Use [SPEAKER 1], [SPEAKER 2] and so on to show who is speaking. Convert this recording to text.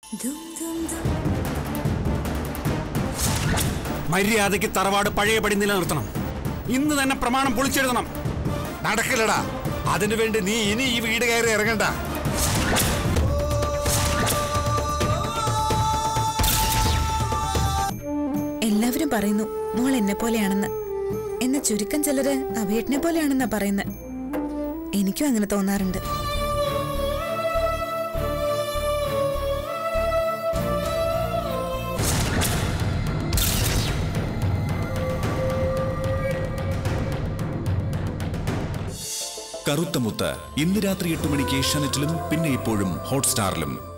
[SPEAKER 1] മര്യാദയ്ക്ക് തറവാട് പഴയപടി നിലനിർത്തണം ഇന്ന് തന്നെ പ്രമാണം പൊളിച്ചെഴുതണം
[SPEAKER 2] നടക്കില്ലടാ അതിനുവേണ്ടി നീ ഇനി ഈ വീട് കയറി ഇറങ്ങണ്ട
[SPEAKER 3] എല്ലാവരും പറയുന്നു മോൾ എന്നെ പോലെയാണെന്ന് എന്ന ചുരുക്കം ചിലര് അഭേട്ടനെ പോലെയാണെന്നാ പറയുന്നത് എനിക്കും അങ്ങനെ തോന്നാറുണ്ട്
[SPEAKER 4] കറുത്ത മുത്ത് ഇന്ന് രാത്രി എട്ട് മണിക്ക് ഏഷ്യാനെറ്റിലും പിന്നെ ഇപ്പോഴും ഹോട്ട്സ്റ്റാറിലും